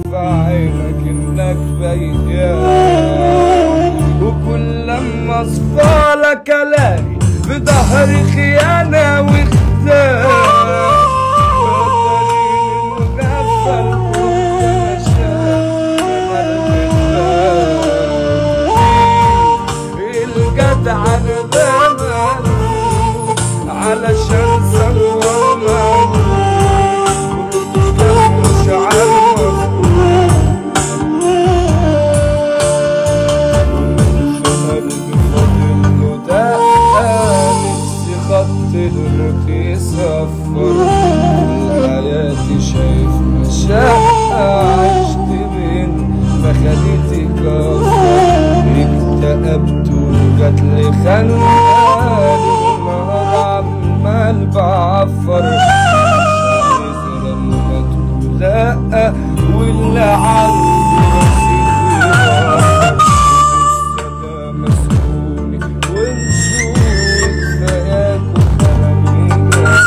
في عينك انك بيان وكل لما اصفالك الاقي في ظهري خيانة واختار الجدع الغمل علشان سوى مش عارف خط الموت يصفر حياتي شايف مشاعة عشت بين مخاليتي كفر اكتئبت وجات لي خنقة النهار عمال بعفر عشان لما تقول لأ واللي عندي رصيد السدا مسكوني ونشوف كفاياكوا كلامي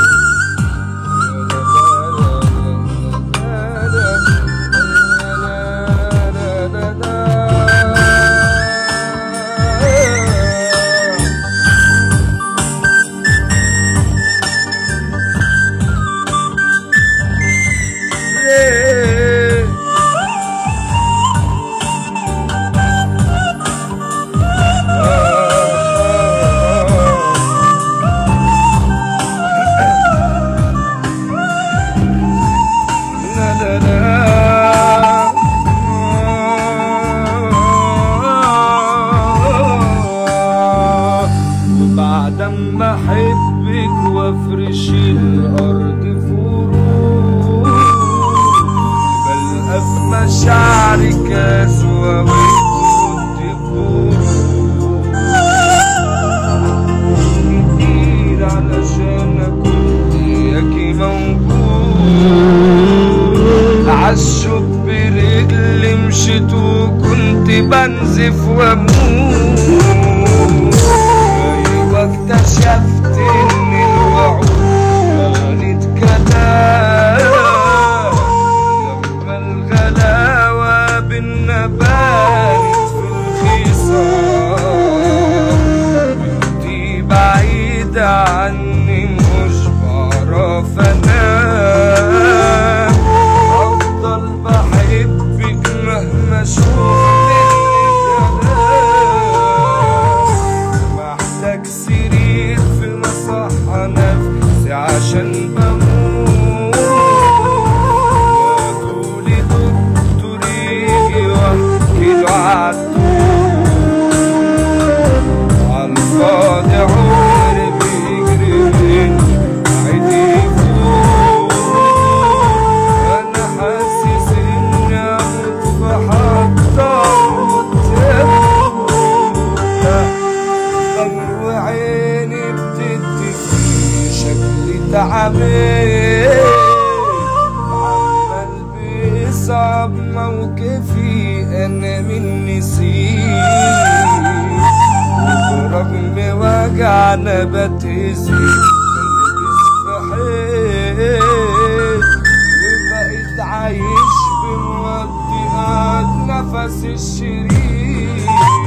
وبعد ما احبك وافرش الارض فروض بلقى في مشاعرك اسوأ وكنت برود كتير علشان اكون وياكي موجود عالشوك برجلي مشيت وكنت بنزف واموت ايوه اكتشفت ان الوعود كانت كلام لما الغلاوة بالنبات في الخصام انتي بعيدة عني مش بعرف انام افضل بحبك مهما اشوف منك كلام محتاج سرير في مصحة نفسي عشان بموت قولي دكتور يجي واحكيله عالدور عالفاضي عمري بيجري مني عيدي يفوت انا حاسس اني اموت في حضر وعيني بتدي شكلي تعبان عمال بيصعب موقفي انا من نسيت وبرغم وجعنا بتهزي بلبس في حيط وبقيت عايش بمودي قد نفس الشريك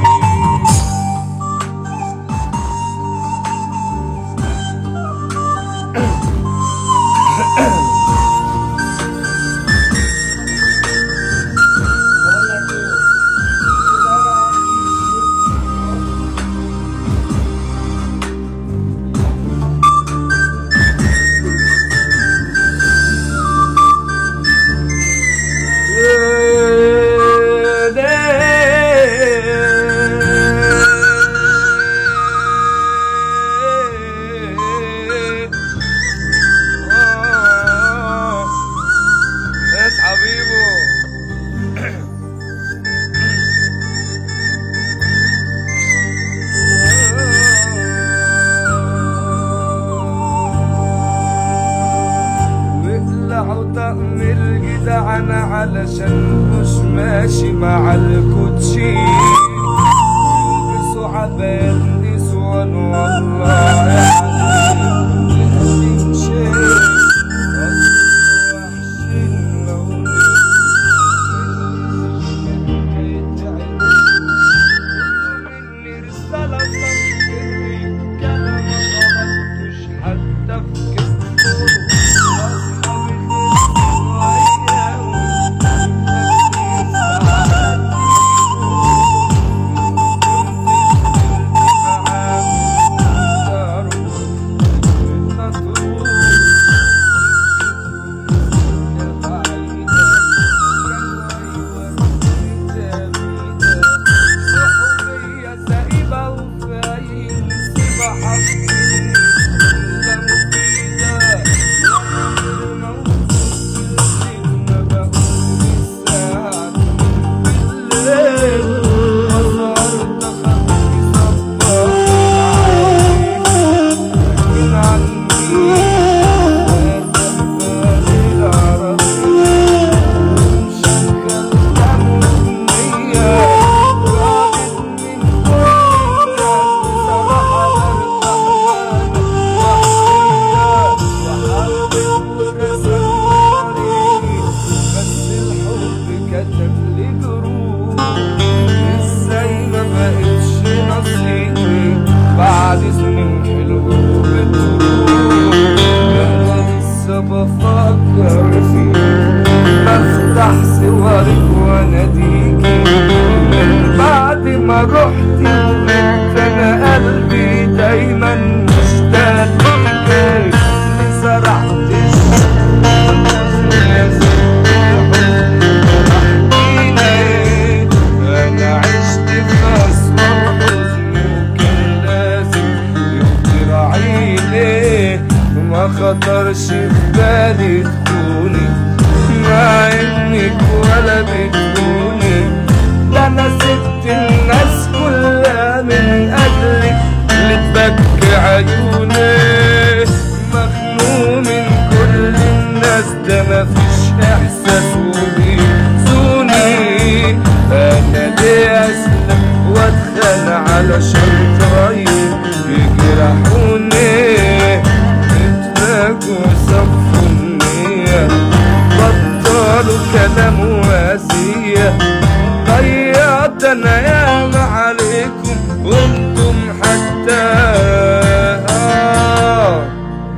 اصحى بيبو واقلعوا طقم الجدعان علشان مش ماشي مع الكوتشي يلبسوا عباية نسوان والله يعلم تمشي وحشين لو بتخوني ده انا سبت الناس كلها من اجلك اللي تبكي عيوني مخنوق من كل الناس ده مفيش احساس وبيزوني انا ليه اسلم واتخان علشان طيب يجرحوني اتفاجئوا صفوا النية بطلوا كلام واسية ضيعت انا ياما عليكم وانتم حتى آه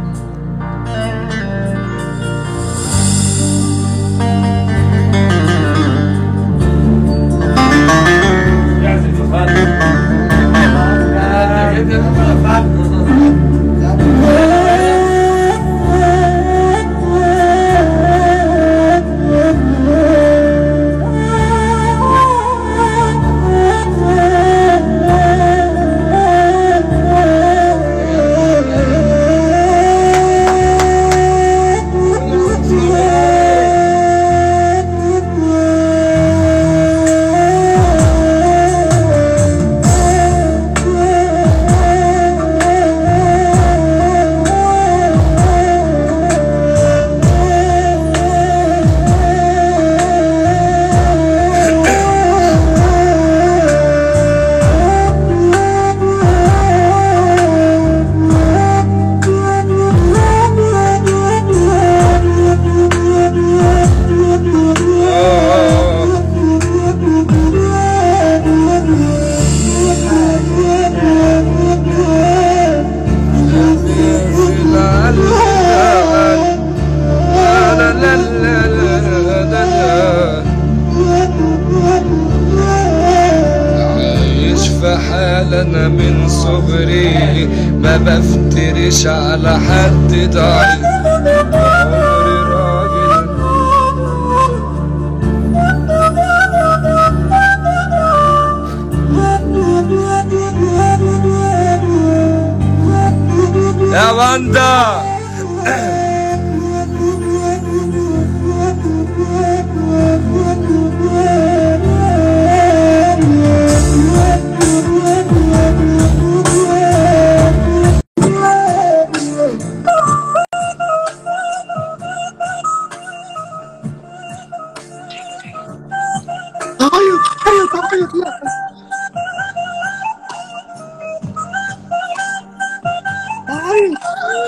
عايش في حال انا من صغري ما بفترش على حد ضعيف عمري راجل يا واندا عيط عيط عيط لا عيط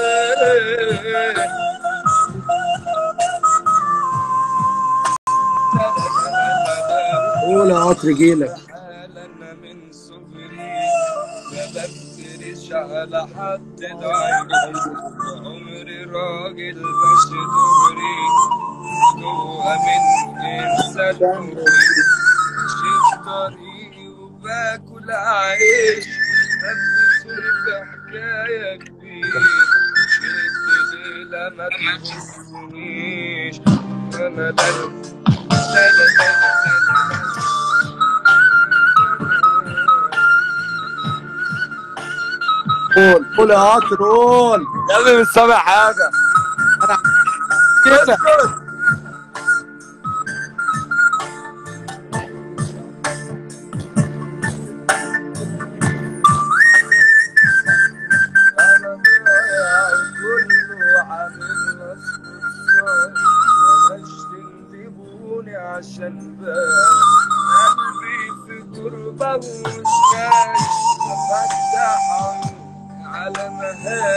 قول يا قطر جيلك انا من صغري ما بفترش على حد ضعيف عمري راجل بس دغري جوا من انسان شفت طريقي وباكل عيش نفسي في حكاية كبيرة شفت ليلة ما تبصنيش انا لا لا لا لا قول قول يا قطر قول يا ابني مش سامع حاجة كده انا ضايع كله عامل نصب ومش تندبوني عشان بقى قلبي في تربة ومش خايف افتح عيوني على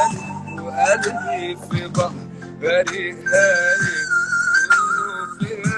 مهالي وقلبي في بحر غريق هايل كله في